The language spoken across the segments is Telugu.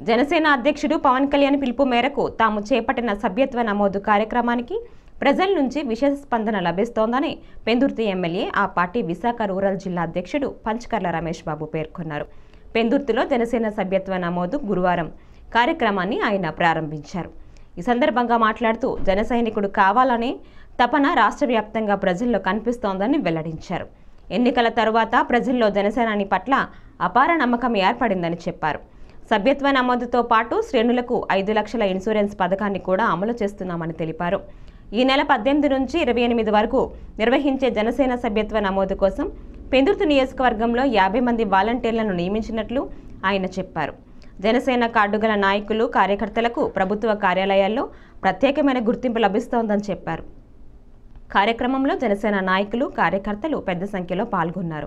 జనసేన అధ్యక్షుడు పవన్ కళ్యాణ్ పిలుపు మేరకు తాము చేపట్టిన సభ్యత్వ నమోదు కార్యక్రమానికి ప్రజల నుంచి విశేష స్పందన లభిస్తోందని పెందుర్తి ఎమ్మెల్యే ఆ పార్టీ విశాఖ రూరల్ జిల్లా అధ్యక్షుడు పంచకర్ల రమేష్ బాబు పేర్కొన్నారు పెందుర్తిలో జనసేన సభ్యత్వ నమోదు గురువారం కార్యక్రమాన్ని ఆయన ప్రారంభించారు ఈ సందర్భంగా మాట్లాడుతూ జన సైనికుడు కావాలనే తపన రాష్ట్ర వ్యాప్తంగా ప్రజల్లో కనిపిస్తోందని వెల్లడించారు ఎన్నికల తరువాత ప్రజల్లో జనసేనాని పట్ల అపార నమ్మకం ఏర్పడిందని చెప్పారు సభ్యత్వ నమోదుతో పాటు శ్రేణులకు ఐదు లక్షల ఇన్సూరెన్స్ పథకాన్ని కూడా అమలు చేస్తున్నామని తెలిపారు ఈ నెల పద్దెనిమిది నుంచి ఇరవై ఎనిమిది వరకు నిర్వహించే జనసేన సభ్యత్వ నమోదు కోసం పెందుర్తి నియోజకవర్గంలో యాభై మంది వాలంటీర్లను నియమించినట్లు ఆయన చెప్పారు జనసేన కార్డు గల నాయకులు కార్యకర్తలకు ప్రభుత్వ కార్యాలయాల్లో ప్రత్యేకమైన గుర్తింపు లభిస్తోందని చెప్పారు కార్యక్రమంలో జనసేన నాయకులు కార్యకర్తలు పెద్ద సంఖ్యలో పాల్గొన్నారు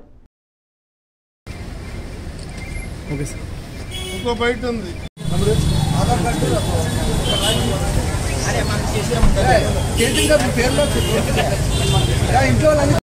ఓకే సార్ ఇంకో బయట ఉంది ఇంట్లో వాళ్ళని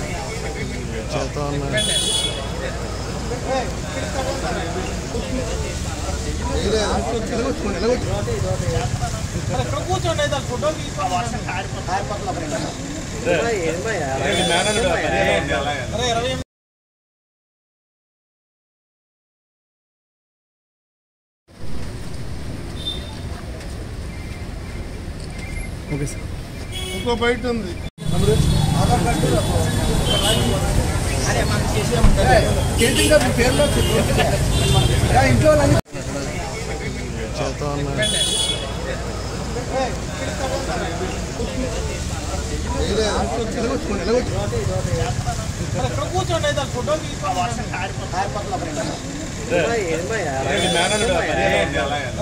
ఓకే సార్ ఇంకో బయట ఉంది ఇంట్లో వాళ్ళని మేనల్లుడు